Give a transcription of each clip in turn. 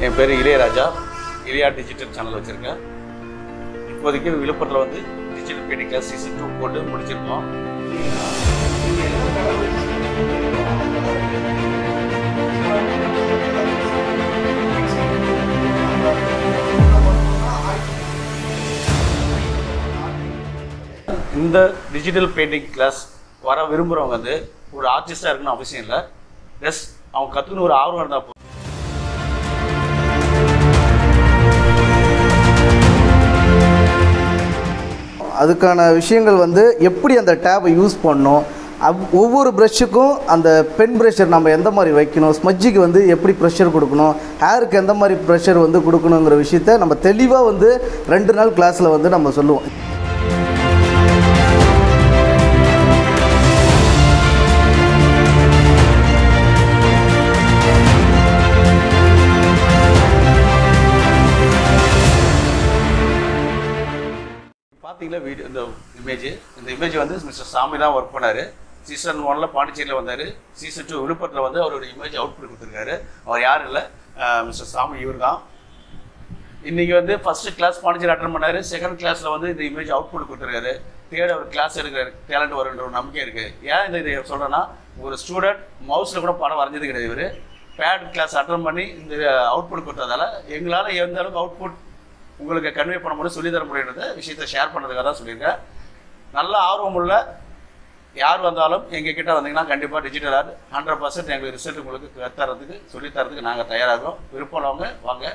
என் பேர் Ilaiyaraaja இளையா digital channel வச்சுருக்கேன் இப்போதைக்கு விழுப்புரத்தில் வந்து digital painting class season two போட்டு முடிச்சிருக்கோம் இந்த டிஜிட்டல் பெயிண்டிங் கிளாஸ் வர விரும்புகிறவங்க வந்து ஒரு ஆர்டிஸ்டாக இருக்கணும்னு அவசியம் இல்லை ஜஸ்ட் அவங்க கற்றுக்கணும் ஒரு ஆர்வம் இருந்தால் போதும் அதுக்கான விஷயங்கள் வந்து எப்படி அந்த டேபை யூஸ் பண்ணணும் அப் ஒவ்வொரு ப்ரஷ்ஷுக்கும் அந்த பென் ப்ரெஷர் நம்ம எந்த மாதிரி வைக்கணும் ஸ்மஜ்ஜுக்கு வந்து எப்படி ப்ரெஷர் கொடுக்கணும் ஹேருக்கு எந்த மாதிரி ப்ரெஷர் வந்து கொடுக்கணுங்கிற விஷயத்த நம்ம தெளிவாக வந்து ரெண்டு நாள் கிளாஸில் வந்து நம்ம சொல்லுவோம் பார்த்தீங்களா வீடியோ இந்த இமேஜ் இந்த இமேஜ் வந்து மிஸ்டர் சாமி தான் ஒர்க் பண்ணார் சீசன் ஒன்ல பாண்டிச்சேரியில் வந்தார் சீசன் டூ விழுப்புரத்தில் வந்து அவரோட இமேஜ் அவுட்புட் கொடுத்துருக்காரு அவர் யாரும் இல்லை மிஸ்டர் சாமி இவர் தான் இன்றைக்கி வந்து ஃபஸ்ட்டு கிளாஸ் பாண்டிச்சேரி அட்டன் பண்ணார் செகண்ட் கிளாஸில் வந்து இந்த இமேஜ் அவுட்புட் கொடுத்துருக்காரு தேர்ட் அவர் கிளாஸ் எடுக்கிற டேலண்ட் வருன்ற ஒரு நம்பிக்கை இருக்குது ஏன் இந்த இதை சொல்கிறேன்னா ஒரு ஸ்டூடெண்ட் மவுஸில் கூட படம் வரைஞ்சது கிடையாது இவர் பேட் கிளாஸ் அட்டன் பண்ணி இந்த அவுட்புட் கொடுத்ததால எங்களால் எந்த அளவுக்கு அவுட்புட் உங்களுக்கு கன்வே பண்ண முடியும் சொல்லி தர முடியுன்றத விஷயத்தை ஷேர் பண்ணுறதுக்காக தான் சொல்லியிருக்கேன் நல்ல ஆர்வமுள்ள யார் வந்தாலும் எங்கள் கிட்ட வந்தீங்கன்னா கண்டிப்பாக டிஜிட்டல் ஆர்ட் ஹண்ட்ரட் பர்சன்ட் எங்களுக்கு ரிசல்ட் உங்களுக்கு கற்றுறதுக்கு சொல்லித் தரதுக்கு நாங்கள் தயாராகிறோம் விருப்பம் உள்ளவங்க வாங்க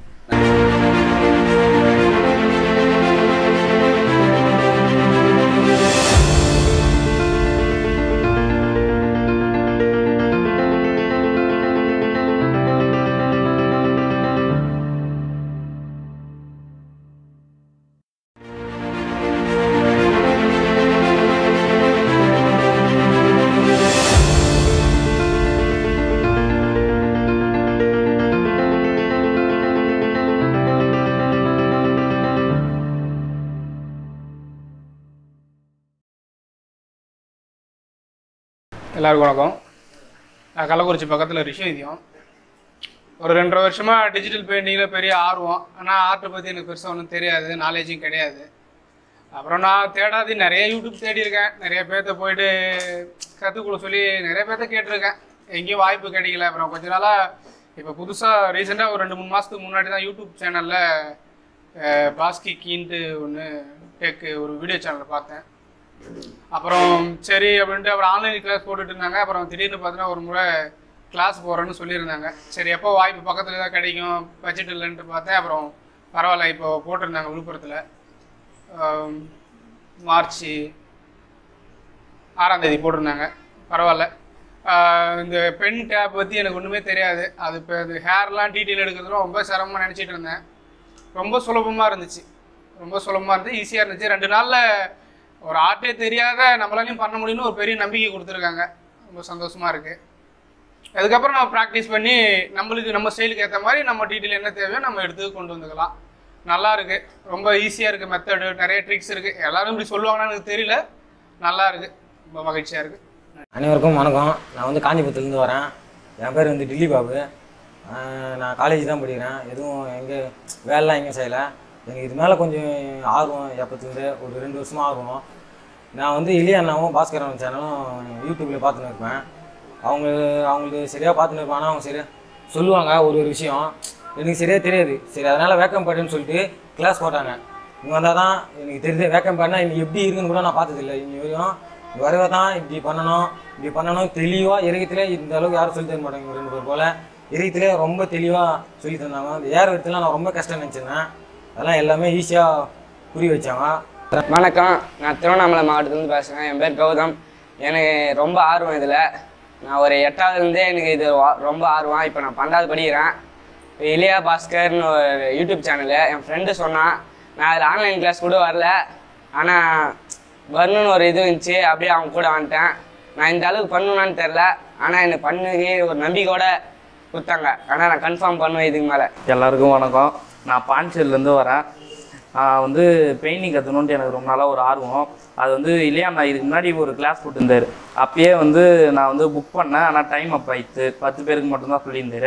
எல்லாருக்கும் வணக்கம் நான் கள்ளக்குறிச்சி பக்கத்தில் ரிஷிவதியம் ஒரு ரெண்டரை வருஷமாக டிஜிட்டல் பெயிண்டிங்கில் பெரிய ஆர்வம் ஆனால் ஆர்ட்டை பற்றி எனக்கு பெருசாக ஒன்றும் தெரியாது நாலேஜும் கிடையாது அப்புறம் நான் தேடாது நிறைய யூடியூப் தேடி இருக்கேன் நிறைய பேர்த்த போயிட்டு கற்றுக்கொள்ள சொல்லி நிறைய பேர்த்த கேட்டிருக்கேன் எங்கேயும் வாய்ப்பு கிடைக்கல அப்புறம் கொஞ்ச நாளாக இப்போ புதுசாக ரீசெண்டாக ஒரு ரெண்டு மூணு மாதத்துக்கு முன்னாடி தான் யூடியூப் சேனலில் பாஸ்கி கீன்ட்டு ஒன்று டெக்கு ஒரு வீடியோ சேனல் பார்த்தேன் அப்புறம் சரி அப்படின்ட்டு அப்புறம் ஆன்லைன் கிளாஸ் போட்டுட்டு இருந்தாங்க அப்புறம் திடீர்னு பார்த்தீங்கன்னா ஒரு முறை கிளாஸ் போகிறேன்னு சொல்லியிருந்தாங்க சரி எப்போ வாய்ப்பு பக்கத்தில் தான் கிடைக்கும் பட்ஜெட் இல்லைன்ட்டு பார்த்தேன் அப்புறம் பரவாயில்ல இப்போ போட்டிருந்தாங்க விழுப்புரத்தில் ஆம், மார்ச் ஆறாம் தேதி போட்டிருந்தாங்க பரவாயில்ல ஆஹ் இந்த பென் டேப் பற்றி எனக்கு ஒன்றுமே தெரியாது அது இப்போ அது ஹேர்லாம் டீட்டெயில் எடுக்கிறதுலாம் ரொம்ப சிரமமாக நினச்சிட்டு இருந்தேன் ரொம்ப சுலபமாக இருந்துச்சு ரொம்ப சுலபமாக இருந்துச்சு ஈஸியாக இருந்துச்சு ரெண்டு நாளில் ஒரு ஆர்ட்டே தெரியாத நம்மளாலையும் பண்ண முடியும்னு ஒரு பெரிய நம்பிக்கை கொடுத்துருக்காங்க ரொம்ப சந்தோஷமாக இருக்குது அதுக்கப்புறம் நம்ம ப்ராக்டிஸ் பண்ணி நம்மளுக்கு நம்ம ஸ்டைலுக்கு ஏற்ற மாதிரி நம்ம டீட்டெயில் என்ன தேவையோ நம்ம எடுத்து கொண்டு வந்துக்கலாம் நல்லா இருக்கு ரொம்ப ஈஸியாக இருக்குது மெத்தடு நிறைய ட்ரிக்ஸ் இருக்குது எல்லாரும் இப்படி சொல்லுவாங்கன்னு எனக்கு தெரியல நல்லா இருக்குது ரொம்ப மகிழ்ச்சியாக இருக்குது அனைவருக்கும் வணக்கம் நான் வந்து காஞ்சிபுரத்துலேருந்து வரேன் என் பேர் வந்து டில்லி பாபு ஆஹ் நான் காலேஜ் தான் படிக்கிறேன் எதுவும் எங்கே வேலைலாம் எங்கேயும் செய்யலை எனக்கு இது மேலே கொஞ்சம் ஆர்வம் எப்பத்துலேருந்து ஒரு ரெண்டு வருஷமாக ஆர்வம் நான் வந்து இளைய அண்ணாவும் பாஸ்கரன் சேனலும் யூடியூப்பில் பார்த்துன்னு இருப்பேன் அவங்க அவங்களுக்கு சரியாக பார்த்துன்னு இருப்பேன் ஆனால் அவங்க சரியாக சொல்லுவாங்க ஒரு ஒரு விஷயம் எனக்கு சரியாக தெரியாது சரி அதனால் வேக்கம் பாட்டுன்னு சொல்லிட்டு கிளாஸ் போட்டாங்க இங்கே வந்தால் தான் எனக்கு தெரியுது வேக்கம் பாட்டுனா இன்னைக்கு எப்படி இருக்குன்னு கூட நான் பார்த்ததில்லை இன்னி வரையும் இங்க வரவே தான் இப்படி பண்ணணும் இப்படி பண்ணணும் தெளிவாக இறக்கத்திலே இந்த அளவுக்கு யாரும் சொல்லி தர மாட்டாங்க இவங்க ரெண்டு பேர் போல் இறக்கத்திலே ரொம்ப தெளிவாக சொல்லி தந்தாங்க அந்த ஏற விடத்துலாம் நான் ரொம்ப கஷ்டம் நினச்சிருந்தேன் அதெல்லாம் எல்லாமே ஈஸியாக புரிய வச்சாங்க வணக்கம் நான் திருவண்ணாமலை மாவட்டத்துலேருந்து பேசுகிறேன் என் பேர் கௌதம் எனக்கு ரொம்ப ஆர்வம் இதில் நான் ஒரு எட்டாவதுலேருந்தே எனக்கு இது வா- ரொம்ப ஆர்வம் இப்போ நான் பன்னெண்டாவது படிக்கிறேன் இப்போ இளையா பாஸ்கர்னு ஒரு யூடியூப் சேனலு என் ஃப்ரெண்டு சொன்னான் நான் அதில் ஆன்லைன் கிளாஸ் கூட வரல ஆனால் வரணும்னு ஒரு இது இருந்துச்சு அப்படியே அவங்க கூட வந்துட்டேன் நான் இந்த அளவுக்கு பண்ணணும்னு தெரில ஆனால் எனக்கு பண்ணுக்கு ஒரு நம்பிக்கையோட கொடுத்தாங்க ஆனால் நான் கன்ஃபார்ம் பண்ணுவேன் இதுக்கு மேலே எல்லாருக்கும் வணக்கம் நான் பாண்டிச்சேரியிலேருந்து வரேன் நான் வந்து பெயிண்டிங் கற்றுக்கணுன்ட்டு எனக்கு ரொம்ப நாளாக ஒரு ஆர்வம் அது வந்து இல்லையா நான் இதுக்கு முன்னாடி ஒரு கிளாஸ் போட்டிருந்தாரு அப்பயே வந்து நான் வந்து புக் பண்ணேன் ஆனால் டைம் அப்போ ஆயிடுத்து பத்து பேருக்கு மட்டும்தான் சொல்லியிருந்தாரு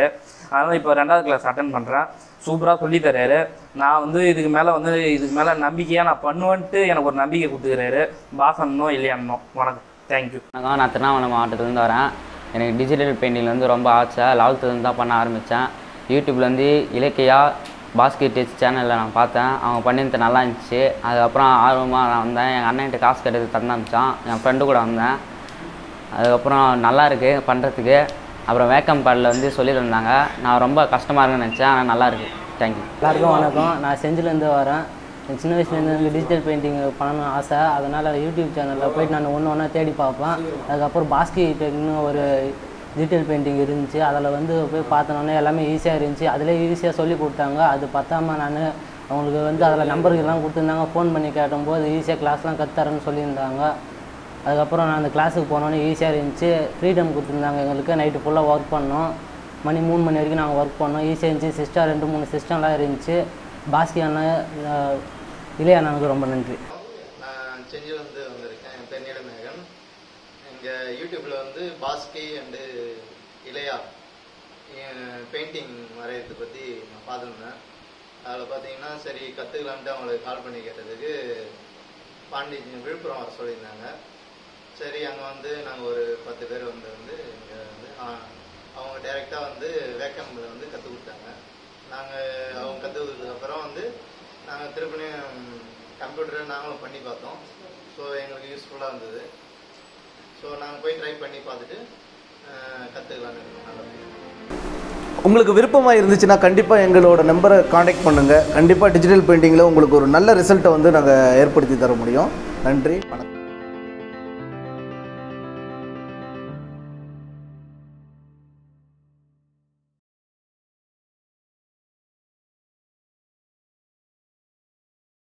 அதனால் இப்போ ரெண்டாவது கிளாஸ் அட்டன் பண்ணுறேன் சூப்பராக சொல்லி தர்றாரு நான் வந்து இதுக்கு மேலே வந்து இதுக்கு மேலே நம்பிக்கையாக நான் பண்ணுவேன்ட்டு எனக்கு ஒரு நம்பிக்கை கொடுத்துக்கிறாரு பாசன்னோ இல்லையான்னோ வணக்கம் தேங்க்யூ வணக்கம் நான் திருவண்ணாமலை மாவட்டத்துலேருந்து வரேன் எனக்கு டிஜிட்டல் பெயிண்டிங் வந்து ரொம்ப ஆசை லெவல்த்துலேருந்து தான் பண்ண ஆரம்பித்தேன் யூடியூப்லேருந்து இலக்கியா பாஸ்கெட் டச் சேனலில் நான் பார்த்தேன் அவங்க பண்ணியிருந்தது நல்லா இருந்துச்சு அதுக்கப்புறம் ஆர்வமாக நான் வந்தேன் எங்கள் அண்ணன்கிட்ட காசு கட்டுறது தந்து அனுப்பிச்சான் என் ஃப்ரெண்டு கூட வந்தேன் அதுக்கப்புறம் நல்லா இருக்கு பண்ணுறதுக்கு அப்புறம் வேக்கம் பேடில் வந்து சொல்லியிருந்தாங்க நான் ரொம்ப கஷ்டமாக இருக்குன்னு நினச்சேன் ஆனால் நல்லா இருக்கு தேங்க்யூ எல்லாருக்கும் வணக்கம் நான் செஞ்சிலேருந்து வரேன் எனக்கு சின்ன வயசுலேருந்து எனக்கு டிஜிட்டல் பெயிண்டிங் பண்ணணும்னு ஆசை அதனால் யூடியூப் சேனலில் போயிட்டு நான் ஒன்று ஒன்றா தேடி பார்ப்பேன் அதுக்கப்புறம் பாஸ்கி டெக்னு ஒரு டிஜிட்டல் பெயிண்டிங் இருந்துச்சு அதில் வந்து போய் பார்த்தோன்னே எல்லாமே ஈஸியாக இருந்துச்சு அதிலே ஈஸியாக சொல்லி கொடுத்தாங்க அது பத்தாம நான் அவங்களுக்கு வந்து அதில் நம்பர்கள்லாம் கொடுத்துருந்தாங்க ஃபோன் பண்ணி கேட்டும்போது ஈஸியாக கிளாஸ்லாம் கற்றுத்தரேன்னு சொல்லியிருந்தாங்க அதுக்கப்புறம் நான் அந்த கிளாஸுக்கு போனோன்னே ஈஸியாக இருந்துச்சு ஃப்ரீடம் கொடுத்துருந்தாங்க எங்களுக்கு நைட்டு ஃபுல்லாக ஒர்க் பண்ணோம் மணி மூணு மணி வரைக்கும் நாங்கள் ஒர்க் பண்ணோம் ஈஸியாக இருந்துச்சு சிஸ்டம் ரெண்டு மூணு சிஸ்டம்லாம் இருந்துச்சு பாஸ்கி அண்ணன் அஹ், இளைய அண்ணனுக்கு ரொம்ப நன்றி நான் செஞ்சிலேருந்து வந்திருக்கேன் என் பேர் நீலமேகன் எங்கள் யூடியூப்பில் வந்து பாஸ்கி அண்டு இளையா பெயிண்டிங் வரையறதை பற்றி நான் பார்த்துருந்தேன் அதில் பார்த்தீங்கன்னா சரி கற்றுக்கலான்ட்டு அவங்களுக்கு கால் பண்ணி கேட்டதுக்கு பாண்டி விழுப்புரம் வர சொல்லியிருந்தாங்க சரி அங்கே வந்து நாங்கள் ஒரு பத்து பேர் வந்து வந்து இங்கே வந்து ஆ, அவங்க டைரெக்டாக வந்து வேக்கம்பில் வந்து கற்றுக் கொடுத்தாங்க நாங்கள் அவங்க கற்றுக் கொடுத்ததுக்கப்புறம் வந்து நாங்கள் திருப்பியும் கம்ப்யூட்டரை நாங்களும் பண்ணி பார்த்தோம் ஸோ எங்களுக்கு யூஸ்ஃபுல்லாக இருந்தது ஸோ நாங்கள் போய் ட்ரை பண்ணி பார்த்துட்டு கற்றுக்கலான்னு இருக்கோம் நல்லா உங்களுக்கு விருப்பமாக இருந்துச்சுன்னா கண்டிப்பாக எங்களோட நம்பரை காண்டாக்ட் பண்ணுங்கள் கண்டிப்பாக டிஜிட்டல் பெயிண்டிங்கில் உங்களுக்கு ஒரு நல்ல ரிசல்ட்டை வந்து நாங்கள் ஏற்படுத்தி தர முடியும் நன்றி வணக்கம்